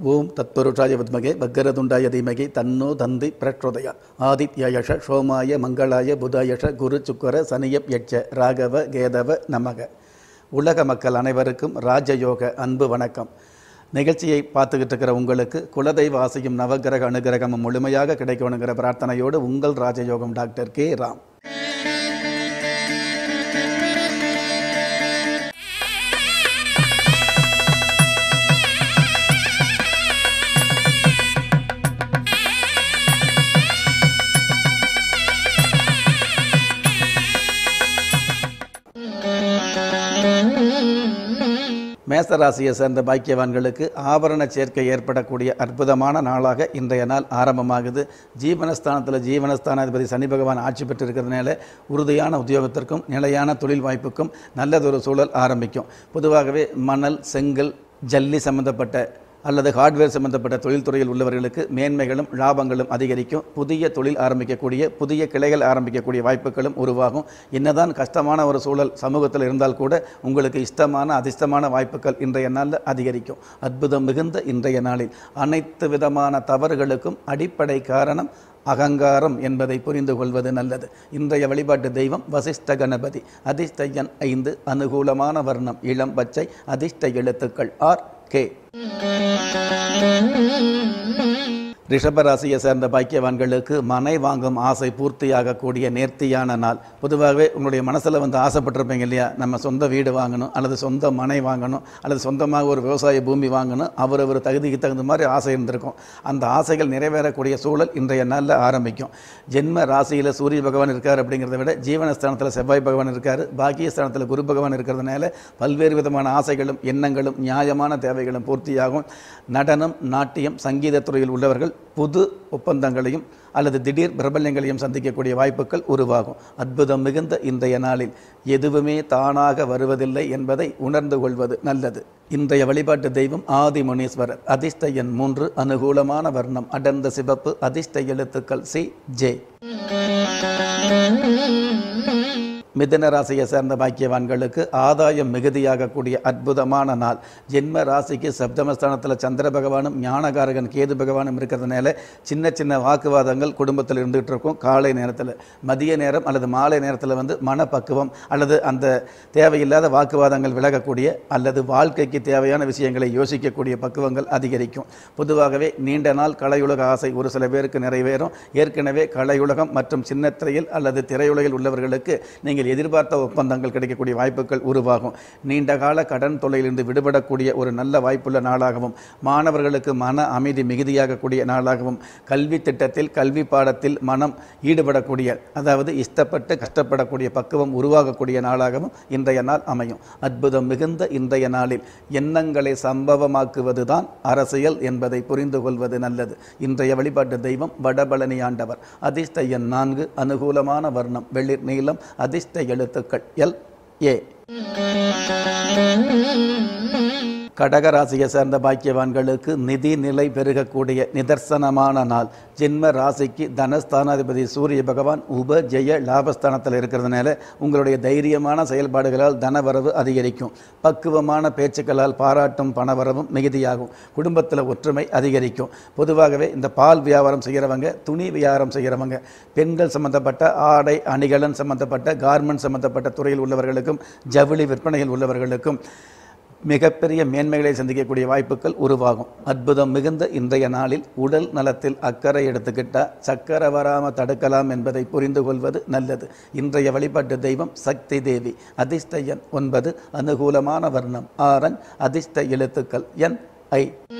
ஓம் தத்புருஷாய வித்மகே வக்கரதுண்டாய தீமகி தன்னோ தந்தி பிரச்சோதயா ஆதித்யயஷ சோமாய மங்களாய புதாயஷ குரு சுக்கர சனியப் யட்ச ராகவ கேதவ நமக உலக மக்கள் அனைவருக்கும் ராஜயோக அன்பு வணக்கம் நிகழ்ச்சியை பார்த்துக்கிட்டு இருக்கிற உங்களுக்கு குலதெய்வ ஆசையும் நவகிரக அனுகிரகமும் முழுமையாக கிடைக்கணுங்கிற பிரார்த்தனையோடு உங்கள் ராஜயோகம் டாக்டர் கே ராம் மேசராசியை சேர்ந்த பாக்கியவான்களுக்கு ஆபரண சேர்க்கை ஏற்படக்கூடிய அற்புதமான நாளாக இன்றைய நாள் ஆரம்பமாகுது ஜீவனஸ்தானத்தில் ஜீவனஸ்தானாதிபதி சனி பகவான் ஆட்சி பெற்று இருக்கிறதுனால உறுதியான உத்தியோகத்திற்கும் நிலையான தொழில் வாய்ப்புக்கும் நல்லதொரு சூழல் ஆரம்பிக்கும் பொதுவாகவே மணல் செங்கல் ஜல்லி சம்பந்தப்பட்ட அல்லது ஹார்ட்வேர் சம்பந்தப்பட்ட தொழில்துறையில் உள்ளவர்களுக்கு மேன்மைகளும் லாபங்களும் அதிகரிக்கும் புதிய தொழில் ஆரம்பிக்கக்கூடிய புதிய கிளைகள் ஆரம்பிக்கக்கூடிய வாய்ப்புகளும் உருவாகும் என்னதான் கஷ்டமான ஒரு சூழல் சமூகத்தில் இருந்தால் கூட உங்களுக்கு இஷ்டமான அதிர்ஷ்டமான வாய்ப்புகள் இன்றைய நாளில் அதிகரிக்கும் அற்புதம் மிகுந்த இன்றைய நாளில் அனைத்து விதமான தவறுகளுக்கும் அடிப்படை காரணம் அகங்காரம் என்பதை புரிந்து கொள்வது நல்லது இன்றைய வழிபாட்டு தெய்வம் வசிஷ்ட கணபதி அதிர்ஷ்ட எண் ஐந்து அனுகூலமான வர்ணம் இளம் பச்சை அதிர்ஷ்ட எழுத்துக்கள் ஆர் கே ரிஷபராசியை சேர்ந்த பாக்கியவான்களுக்கு மனை வாங்கும் ஆசை பூர்த்தியாகக்கூடிய நேர்த்தியான நாள் பொதுவாகவே உங்களுடைய மனசில் வந்து ஆசைப்பட்டிருப்பீங்க இல்லையா நம்ம சொந்த வீடு வாங்கணும் அல்லது சொந்த மனை வாங்கணும் அல்லது சொந்தமாக ஒரு விவசாய பூமி வாங்கணும் அவரவர் தகுதிக்கு தகுந்த மாதிரி ஆசை இருந்திருக்கும் அந்த ஆசைகள் நிறைவேறக்கூடிய சூழல் இன்றைய நாளில் ஆரம்பிக்கும் ஜென்ம ராசியில் சூரிய பகவான் இருக்கார் அப்படிங்கிறத விட ஜீவனஸ்தானத்தில் செவ்வாய் பகவான் இருக்கார் பாக்கியஸ்தானத்தில் குரு பகவான் இருக்கிறதுனால பல்வேறு விதமான ஆசைகளும் எண்ணங்களும் நியாயமான தேவைகளும் பூர்த்தியாகும் நடனம் நாட்டியம் சங்கீதத்துறையில் உள்ளவர்கள் புது ஒப்பந்தங்களையும் அல்லது திடீர் பிரபல்யங்களையும் சந்திக்கக்கூடிய வாய்ப்புகள் உருவாகும் அற்புதம் மிகுந்த இன்றைய நாளில் எதுவுமே தானாக வருவதில்லை என்பதை உணர்ந்து கொள்வது நல்லது இன்றைய வழிபாட்டு தெய்வம் ஆதி முனீஸ்வரர் அதிர்ஷ்ட எண் மூன்று அனுகூலமான வர்ணம் அடர்ந்த சிவப்பு அதிர்ஷ்ட எழுத்துக்கள் சி ஜே மிதன ராசியை சேர்ந்த பாக்கியவான்களுக்கு ஆதாயம் மிகுதியாகக்கூடிய அற்புதமான நாள் ஜென்ம ராசிக்கு சப்தமஸ்தானத்தில் சந்திர பகவானும் ஞானகாரகன் கேது பகவானும் இருக்கிறதுனால சின்ன சின்ன வாக்குவாதங்கள் குடும்பத்தில் இருந்துகிட்டு இருக்கும் காலை நேரத்தில் மதிய நேரம் அல்லது மாலை நேரத்தில் வந்து மனப்பக்குவம் அல்லது அந்த தேவையில்லாத வாக்குவாதங்கள் விலகக்கூடிய அல்லது வாழ்க்கைக்கு தேவையான விஷயங்களை யோசிக்கக்கூடிய பக்குவங்கள் அதிகரிக்கும் பொதுவாகவே நீண்ட நாள் கலையுலக ஆசை ஒரு சில பேருக்கு நிறைவேறும் ஏற்கனவே கலையுலகம் மற்றும் சின்னத்திரையில் அல்லது திரையுலகில் உள்ளவர்களுக்கு நீங்கள் நீங்கள் எதிர்பார்த்த ஒப்பந்தங்கள் கிடைக்கக்கூடிய வாய்ப்புகள் உருவாகும் நீண்ட கால கடன் தொல்லையிலிருந்து விடுபடக்கூடிய ஒரு நல்ல வாய்ப்புள்ள நாளாகவும் மாணவர்களுக்கு மன அமைதி மிகுதியாகக்கூடிய நாளாகவும் கல்வி திட்டத்தில் கல்வி பாடத்தில் மனம் ஈடுபடக்கூடிய அதாவது இஷ்டப்பட்டு கஷ்டப்படக்கூடிய பக்குவம் உருவாகக்கூடிய நாளாகவும் இன்றைய நாள் அமையும் அற்புதம் மிகுந்த இன்றைய நாளில் எண்ணங்களை சம்பவமாக்குவது தான் அரசியல் என்பதை புரிந்து கொள்வது நல்லது இன்றைய வழிபாட்டு தெய்வம் வடபழனி ஆண்டவர் அதிர்ஷ்ட எண் நான்கு அனுகூலமான வர்ணம் வெளிர் நீளம் அதிர்ஷ்ட எழுத்துக்கள் எல் ஏ கடகராசியை சேர்ந்த பாக்கியவான்களுக்கு நிதி நிலை பெருகக்கூடிய நிதர்சனமான நாள் ஜென்ம ராசிக்கு தனஸ்தானாதிபதி சூரிய பகவான் உப ஜெய லாபஸ்தானத்தில் இருக்கிறதுனால உங்களுடைய தைரியமான செயல்பாடுகளால் தனவரவு அதிகரிக்கும் பக்குவமான பேச்சுக்களால் பாராட்டும் பணவரவும் மிகுதியாகும் குடும்பத்தில் ஒற்றுமை அதிகரிக்கும் பொதுவாகவே இந்த பால் வியாபாரம் செய்கிறவங்க துணி வியாபாரம் செய்கிறவங்க பெண்கள் சம்பந்தப்பட்ட ஆடை அணிகலன் சம்பந்தப்பட்ட கார்மெண்ட் சம்பந்தப்பட்ட துறையில் உள்ளவர்களுக்கும் ஜவுளி விற்பனையில் உள்ளவர்களுக்கும் மிகப்பெரிய மேன்மைகளை சந்திக்கக்கூடிய வாய்ப்புகள் உருவாகும் அற்புதம் மிகுந்த இன்றைய நாளில் உடல் நலத்தில் அக்கறை எடுத்துக்கிட்டால் சக்கரை வராமல் தடுக்கலாம் என்பதை புரிந்து கொள்வது நல்லது இன்றைய வழிபாட்டு தெய்வம் சக்தி தேவி அதிர்ஷ்ட எண் ஒன்பது அனுகூலமான வர்ணம் ஆரன் அதிர்ஷ்ட எழுத்துக்கள் என் ஐ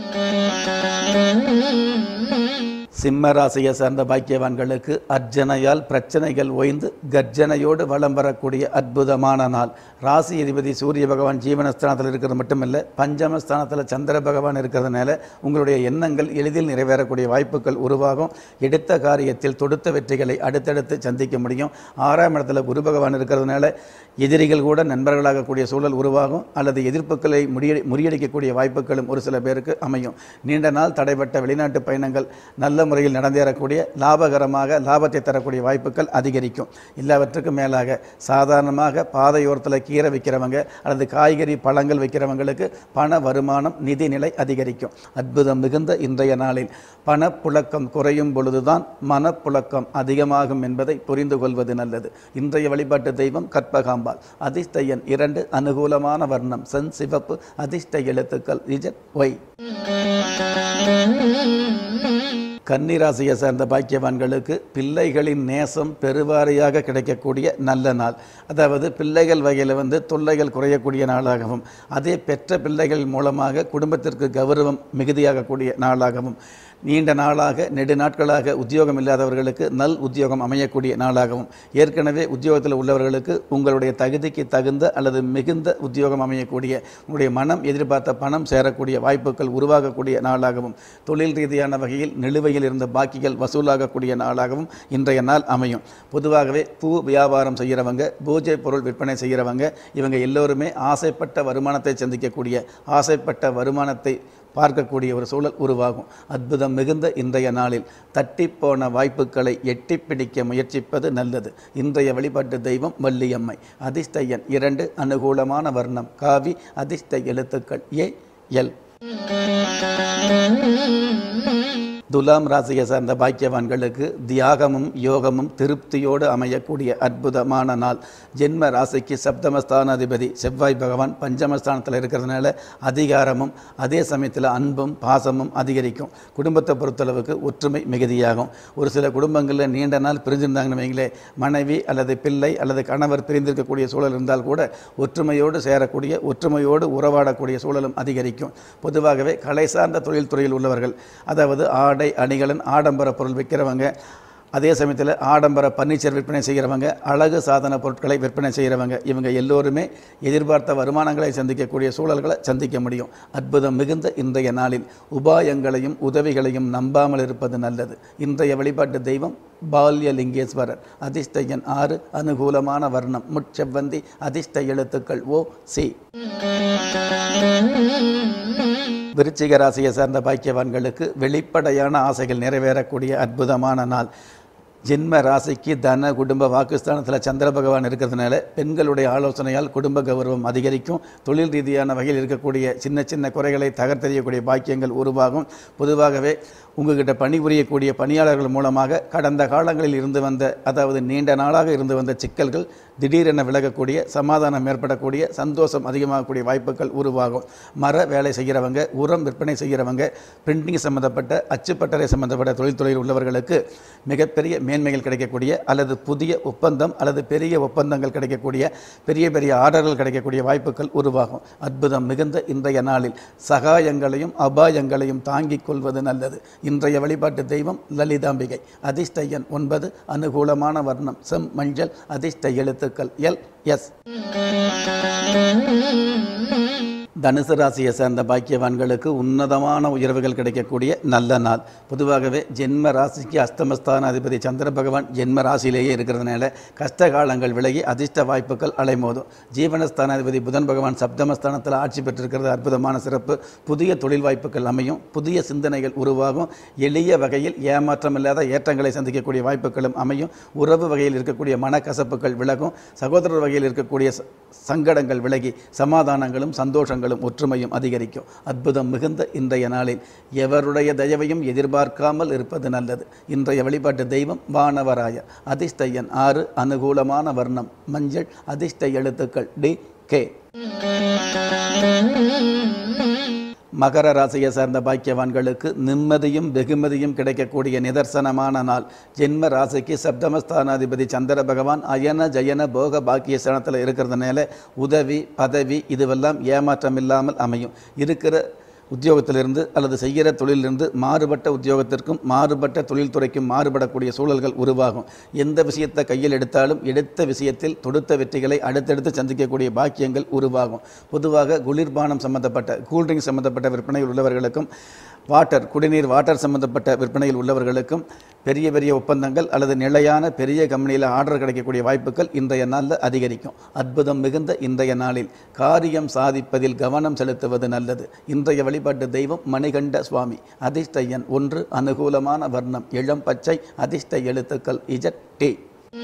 சிம்ம ராசியை சார்ந்த பாக்கியவான்களுக்கு அர்ச்சனையால் பிரச்சனைகள் ஓய்ந்து கர்ஜனையோடு வலம் வரக்கூடிய அற்புதமான நாள் ராசி அதிபதி சூரிய பகவான் ஜீவனஸ்தானத்தில் இருக்கிறது மட்டுமல்ல பஞ்சமஸ்தானத்தில் சந்திர பகவான் இருக்கிறதுனால உங்களுடைய எண்ணங்கள் எளிதில் நிறைவேறக்கூடிய வாய்ப்புகள் உருவாகும் எடுத்த காரியத்தில் தொடுத்த வெற்றிகளை அடுத்தடுத்து சந்திக்க முடியும் ஆறாம் இடத்துல குரு பகவான் இருக்கிறதுனால எதிரிகள் கூட நண்பர்களாகக்கூடிய சூழல் உருவாகும் அல்லது எதிர்ப்புகளை முறியடி முறியடிக்கக்கூடிய வாய்ப்புகளும் ஒரு சில பேருக்கு அமையும் நீண்ட நாள் தடைப்பட்ட வெளிநாட்டு பயணங்கள் நல்ல நல்ல முறையில் நடந்தேறக்கூடிய லாபகரமாக லாபத்தை தரக்கூடிய வாய்ப்புகள் அதிகரிக்கும் எல்லாவற்றுக்கும் மேலாக சாதாரணமாக பாதையோரத்தில் கீரை விற்கிறவங்க அல்லது காய்கறி பழங்கள் விற்கிறவங்களுக்கு பண வருமானம் நிதிநிலை அதிகரிக்கும் அற்புதம் மிகுந்த இன்றைய நாளில் பணப்புழக்கம் குறையும் பொழுதுதான் மனப்புழக்கம் அதிகமாகும் என்பதை புரிந்து கொள்வது நல்லது இன்றைய வழிபாட்டு தெய்வம் கற்பகாம்பாள் அதிர்ஷ்ட எண் இரண்டு அனுகூலமான வர்ணம் சென் சிவப்பு அதிர்ஷ்ட எழுத்துக்கள் இஜட் ஒய் கன்னிராசியை சேர்ந்த பாக்கியவான்களுக்கு பிள்ளைகளின் நேசம் பெருவாரியாக கிடைக்கக்கூடிய நல்ல நாள் அதாவது பிள்ளைகள் வகையில் வந்து தொல்லைகள் குறையக்கூடிய நாளாகவும் அதே பெற்ற பிள்ளைகள் மூலமாக குடும்பத்திற்கு கௌரவம் மிகுதியாகக்கூடிய நாளாகவும் நீண்ட நாளாக நெடு நாட்களாக உத்தியோகம் இல்லாதவர்களுக்கு நல் உத்தியோகம் அமையக்கூடிய நாளாகவும் ஏற்கனவே உத்தியோகத்தில் உள்ளவர்களுக்கு உங்களுடைய தகுதிக்கு தகுந்த அல்லது மிகுந்த உத்தியோகம் அமையக்கூடிய உங்களுடைய மனம் எதிர்பார்த்த பணம் சேரக்கூடிய வாய்ப்புகள் உருவாகக்கூடிய நாளாகவும் தொழில் ரீதியான வகையில் நிலுவையில் இருந்த பாக்கிகள் வசூலாகக்கூடிய நாளாகவும் இன்றைய நாள் அமையும் பொதுவாகவே பூ வியாபாரம் செய்கிறவங்க பூஜை பொருள் விற்பனை செய்கிறவங்க இவங்க எல்லோருமே ஆசைப்பட்ட வருமானத்தை சந்திக்கக்கூடிய ஆசைப்பட்ட வருமானத்தை பார்க்கக்கூடிய ஒரு சூழல் உருவாகும் அற்புதம் மிகுந்த இன்றைய நாளில் தட்டிப்போன வாய்ப்புகளை எட்டி பிடிக்க முயற்சிப்பது நல்லது இன்றைய வழிபாட்டு தெய்வம் வள்ளியம்மை அதிர்ஷ்ட எண் இரண்டு அனுகூலமான வர்ணம் காவி அதிர்ஷ்ட எழுத்துக்கள் ஏ எல் துலாம் ராசியை சார்ந்த பாக்கியவான்களுக்கு தியாகமும் யோகமும் திருப்தியோடு அமையக்கூடிய அற்புதமான நாள் ஜென்ம ராசிக்கு சப்தமஸ்தானாதிபதி செவ்வாய் பகவான் பஞ்சமஸ்தானத்தில் இருக்கிறதுனால அதிகாரமும் அதே சமயத்தில் அன்பும் பாசமும் அதிகரிக்கும் குடும்பத்தை பொறுத்தளவுக்கு ஒற்றுமை மிகுதியாகும் ஒரு சில குடும்பங்களில் நீண்ட நாள் பிரிஞ்சிருந்தாங்கன்னு வைங்களே மனைவி அல்லது பிள்ளை அல்லது கணவர் பிரிந்திருக்கக்கூடிய சூழல் இருந்தால் கூட ஒற்றுமையோடு சேரக்கூடிய ஒற்றுமையோடு உறவாடக்கூடிய சூழலும் அதிகரிக்கும் பொதுவாகவே கலை சார்ந்த தொழில் துறையில் உள்ளவர்கள் அதாவது ஆடை அணிகலன் ஆடம்பர பொருள் விற்கிறவங்க அதே சமயத்தில் ஆடம்பர பர்னிச்சர் விற்பனை செய்கிறவங்க அழகு சாதன பொருட்களை விற்பனை செய்கிறவங்க இவங்க எல்லோருமே எதிர்பார்த்த வருமானங்களை சந்திக்கக்கூடிய சூழல்களை சந்திக்க முடியும் அற்புதம் மிகுந்த இன்றைய நாளில் உபாயங்களையும் உதவிகளையும் நம்பாமல் இருப்பது நல்லது இன்றைய வழிபாட்டு தெய்வம் பால்ய லிங்கேஸ்வரர் அதிர்ஷ்ட எண் ஆறு அனுகூலமான வர்ணம் முட்செவ்வந்தி அதிர்ஷ்ட எழுத்துக்கள் ஓ சி விருச்சிக ராசியை சார்ந்த பாக்கியவான்களுக்கு வெளிப்படையான ஆசைகள் நிறைவேறக்கூடிய அற்புதமான நாள் ஜென்ம ராசிக்கு தன குடும்ப வாக்குஸ்தானத்தில் சந்திர பகவான் இருக்கிறதுனால பெண்களுடைய ஆலோசனையால் குடும்ப கௌரவம் அதிகரிக்கும் தொழில் ரீதியான வகையில் இருக்கக்கூடிய சின்ன சின்ன குறைகளை தகர்த்தெறியக்கூடிய பாக்கியங்கள் உருவாகும் பொதுவாகவே உங்ககிட்ட பணிபுரியக்கூடிய பணியாளர்கள் மூலமாக கடந்த காலங்களில் இருந்து வந்த அதாவது நீண்ட நாளாக இருந்து வந்த சிக்கல்கள் திடீரென விலகக்கூடிய சமாதானம் ஏற்படக்கூடிய சந்தோஷம் அதிகமாகக்கூடிய வாய்ப்புகள் உருவாகும் மர வேலை செய்கிறவங்க உரம் விற்பனை செய்கிறவங்க பிரிண்டிங் சம்மந்தப்பட்ட அச்சுப்பட்டறை சம்மந்தப்பட்ட தொழில்துறையில் உள்ளவர்களுக்கு மிகப்பெரிய மேன்மைகள் கிடைக்கக்கூடிய அல்லது புதிய ஒப்பந்தம் அல்லது பெரிய ஒப்பந்தங்கள் கிடைக்கக்கூடிய பெரிய பெரிய ஆர்டர்கள் கிடைக்கக்கூடிய வாய்ப்புகள் உருவாகும் அற்புதம் மிகுந்த இன்றைய நாளில் சகாயங்களையும் அபாயங்களையும் தாங்கிக் கொள்வது நல்லது இன்றைய வழிபாட்டு தெய்வம் லலிதாம்பிகை அதிர்ஷ்ட எண் ஒன்பது அனுகூலமான வர்ணம் செம் மஞ்சள் அதிர்ஷ்ட எழுத்துக்கள் எல் எஸ் தனுசு ராசியை சேர்ந்த பாக்கியவான்களுக்கு உன்னதமான உயர்வுகள் கிடைக்கக்கூடிய நல்ல நாள் பொதுவாகவே ஜென்ம ராசிக்கு அஸ்தமஸ்தான அதிபதி சந்திர பகவான் ஜென்ம ராசியிலேயே இருக்கிறதுனால கஷ்ட காலங்கள் விலகி அதிர்ஷ்ட வாய்ப்புகள் அலைமோதும் ஜீவனஸ்தானாதிபதி புதன் பகவான் சப்தமஸ்தானத்தில் ஆட்சி பெற்றிருக்கிறது அற்புதமான சிறப்பு புதிய தொழில் வாய்ப்புகள் அமையும் புதிய சிந்தனைகள் உருவாகும் எளிய வகையில் ஏமாற்றம் இல்லாத ஏற்றங்களை சந்திக்கக்கூடிய வாய்ப்புகளும் அமையும் உறவு வகையில் இருக்கக்கூடிய மனக்கசப்புகள் விலகும் சகோதரர் வகையில் இருக்கக்கூடிய ச- சங்கடங்கள் விலகி சமாதானங்களும் சந்தோஷங்களும் ஒற்றுமையும் அதிகரிக்கும் அற்புதம் மிகுந்த இன்றைய நாளில் எவருடைய தயவையும் எதிர்பார்க்காமல் இருப்பது நல்லது இன்றைய வழிபாட்டு தெய்வம் வானவராய அதிர்ஷ்ட எண் ஆறு அனுகூலமான வர்ணம் மஞ்சள் அதிர்ஷ்ட எழுத்துக்கள் டி கே மகர ராசியை சார்ந்த பாக்கியவான்களுக்கு நிம்மதியும் வெகுமதியும் கிடைக்கக்கூடிய நிதர்சனமான நாள் ஜென்ம ராசிக்கு சப்தமஸ்தானாதிபதி சந்திர பகவான் அயன ஜயன போக பாக்கிய ஸ்தானத்தில் இருக்கிறதுனால உதவி பதவி இதுவெல்லாம் ஏமாற்றம் இல்லாமல் அமையும் இருக்கிற உத்தியோகத்திலிருந்து அல்லது செய்கிற தொழிலிருந்து மாறுபட்ட உத்தியோகத்திற்கும் மாறுபட்ட தொழில்துறைக்கும் மாறுபடக்கூடிய சூழல்கள் உருவாகும் எந்த விஷயத்தை கையில் எடுத்தாலும் எடுத்த விஷயத்தில் தொடுத்த வெற்றிகளை அடுத்தடுத்து சந்திக்கக்கூடிய பாக்கியங்கள் உருவாகும் பொதுவாக குளிர்பானம் சம்பந்தப்பட்ட கூல்ட்ரிங்க் சம்பந்தப்பட்ட விற்பனையில் உள்ளவர்களுக்கும் வாட்டர் குடிநீர் வாட்டர் சம்பந்தப்பட்ட விற்பனையில் உள்ளவர்களுக்கும் பெரிய பெரிய ஒப்பந்தங்கள் அல்லது நிலையான பெரிய கம்பெனியில் ஆர்டர் கிடைக்கக்கூடிய வாய்ப்புகள் இன்றைய நாளில் அதிகரிக்கும் அற்புதம் மிகுந்த இன்றைய நாளில் காரியம் சாதிப்பதில் கவனம் செலுத்துவது நல்லது இன்றைய வழிபாட்டு தெய்வம் மணிகண்ட சுவாமி அதிர்ஷ்ட எண் ஒன்று அனுகூலமான வர்ணம் இளம் பச்சை அதிர்ஷ்ட எழுத்துக்கள் இஜட் டி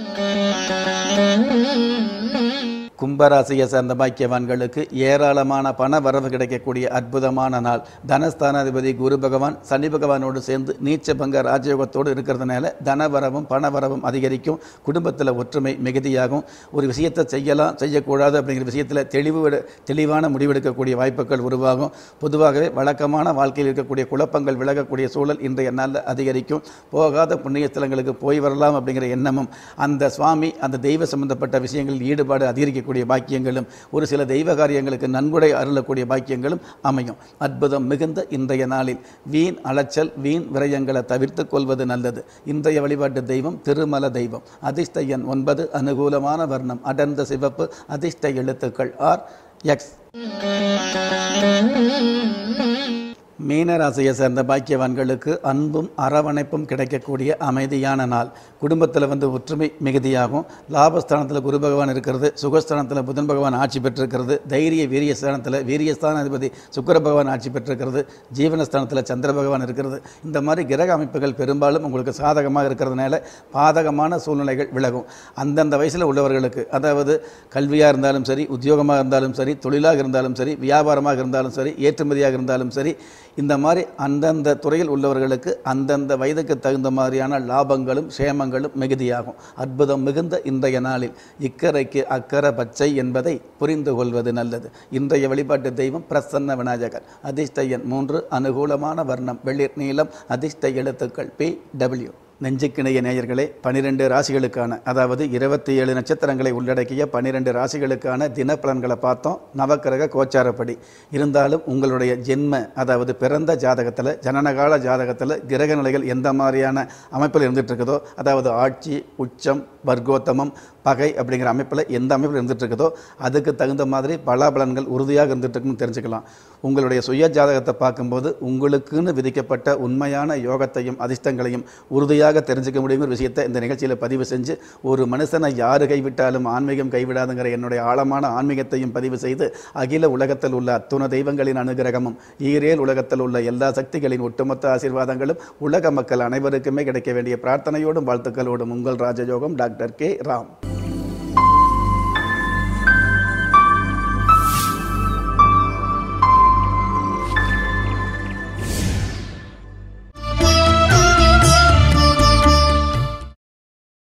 கும்பராசியை சேர்ந்த பாக்கியவான்களுக்கு ஏராளமான பண வரவு கிடைக்கக்கூடிய அற்புதமான நாள் தனஸ்தானாதிபதி குரு பகவான் சனி பகவானோடு சேர்ந்து நீச்ச பங்க ராஜயோகத்தோடு இருக்கிறதுனால தனவரவும் பணவரவும் அதிகரிக்கும் குடும்பத்தில் ஒற்றுமை மிகுதியாகும் ஒரு விஷயத்தை செய்யலாம் செய்யக்கூடாது அப்படிங்கிற விஷயத்தில் தெளிவு விட- தெளிவான முடிவெடுக்கக்கூடிய வாய்ப்புகள் உருவாகும் பொதுவாகவே வழக்கமான வாழ்க்கையில் இருக்கக்கூடிய குழப்பங்கள் விலகக்கூடிய சூழல் இன்றைய நாளில் அதிகரிக்கும் போகாத புண்ணிய ஸ்தலங்களுக்கு போய் வரலாம் அப்படிங்கிற எண்ணமும் அந்த சுவாமி அந்த தெய்வ சம்பந்தப்பட்ட விஷயங்களில் ஈடுபாடு அதிகரிக்கக்கூடிய பாக்கியங்களும் ஒரு சில தெய்வ காரியங்களுக்கு நன்கொடை அருளக்கூடிய பாக்கியங்களும் அமையும் அற்புதம் மிகுந்த இன்றைய நாளில் வீண் அலைச்சல் வீண் விரயங்களை தவிர்த்து கொள்வது நல்லது இன்றைய வழிபாட்டு தெய்வம் திருமல தெய்வம் அதிர்ஷ்ட எண் ஒன்பது அனுகூலமான வர்ணம் அடர்ந்த சிவப்பு அதிர்ஷ்ட எழுத்துக்கள் ஆர் எக்ஸ் மீனராசியை சேர்ந்த பாக்கியவான்களுக்கு அன்பும் அரவணைப்பும் கிடைக்கக்கூடிய அமைதியான நாள் குடும்பத்தில் வந்து ஒற்றுமை மிகுதியாகும் லாபஸ்தானத்தில் குரு பகவான் இருக்கிறது சுகஸ்தானத்தில் புதன் பகவான் ஆட்சி பெற்றிருக்கிறது தைரிய வீரிய ஸ்தானத்தில் வீரியஸ்தான அதிபதி சுக்கிர பகவான் ஆட்சி பெற்றிருக்கிறது ஜீவனஸ்தானத்தில் சந்திர பகவான் இருக்கிறது இந்த மாதிரி கிரக அமைப்புகள் பெரும்பாலும் உங்களுக்கு சாதகமாக இருக்கிறதுனால பாதகமான சூழ்நிலைகள் விலகும் அந்தந்த வயசில் உள்ளவர்களுக்கு அதாவது கல்வியாக இருந்தாலும் சரி உத்தியோகமாக இருந்தாலும் சரி தொழிலாக இருந்தாலும் சரி வியாபாரமாக இருந்தாலும் சரி ஏற்றுமதியாக இருந்தாலும் சரி இந்த மாதிரி அந்தந்த துறையில் உள்ளவர்களுக்கு அந்தந்த வயதுக்கு தகுந்த மாதிரியான லாபங்களும் சேமங்களும் மிகுதியாகும் அற்புதம் மிகுந்த இன்றைய நாளில் இக்கரைக்கு அக்கறை பச்சை என்பதை புரிந்து கொள்வது நல்லது இன்றைய வழிபாட்டு தெய்வம் பிரசன்ன விநாயகர் அதிர்ஷ்ட எண் மூன்று அனுகூலமான வர்ணம் வெளிர் நீளம் அதிர்ஷ்ட எழுத்துக்கள் பி டபிள்யூ நெஞ்சுக்கிணைய நேயர்களே பனிரெண்டு ராசிகளுக்கான அதாவது இருபத்தி ஏழு நட்சத்திரங்களை உள்ளடக்கிய பனிரெண்டு ராசிகளுக்கான தினப்பலன்களை பார்த்தோம் நவக்கிரக கோச்சாரப்படி இருந்தாலும் உங்களுடைய ஜென்ம அதாவது பிறந்த ஜாதகத்தில் ஜனனகால ஜாதகத்தில் கிரக நிலைகள் எந்த மாதிரியான அமைப்பில் இருந்துட்டு இருக்குதோ அதாவது ஆட்சி உச்சம் வர்க்கோத்தமம் பகை அப்படிங்கிற அமைப்பில் எந்த அமைப்பில் இருந்துட்டு இருக்குதோ அதுக்கு தகுந்த மாதிரி பலாபலன்கள் உறுதியாக இருந்துட்டு இருக்குன்னு தெரிஞ்சுக்கலாம் உங்களுடைய சுய ஜாதகத்தை பார்க்கும்போது உங்களுக்குன்னு விதிக்கப்பட்ட உண்மையான யோகத்தையும் அதிர்ஷ்டங்களையும் உறுதியாக தெரிஞ்சுக்க முடியுங்கிற விஷயத்தை இந்த நிகழ்ச்சியில் பதிவு செஞ்சு ஒரு மனுஷனை யாரு கைவிட்டாலும் ஆன்மீகம் கைவிடாதுங்கிற என்னுடைய ஆழமான ஆன்மீகத்தையும் பதிவு செய்து அகில உலகத்தில் உள்ள அத்துண தெய்வங்களின் அனுகிரகமும் ஈரேல் உலகத்தில் உள்ள எல்லா சக்திகளின் ஒட்டுமொத்த ஆசீர்வாதங்களும் உலக மக்கள் அனைவருக்குமே கிடைக்க வேண்டிய பிரார்த்தனையோடும் வாழ்த்துக்களோடும் உங்கள் ராஜயோகம் டாக்டர் கே ராம்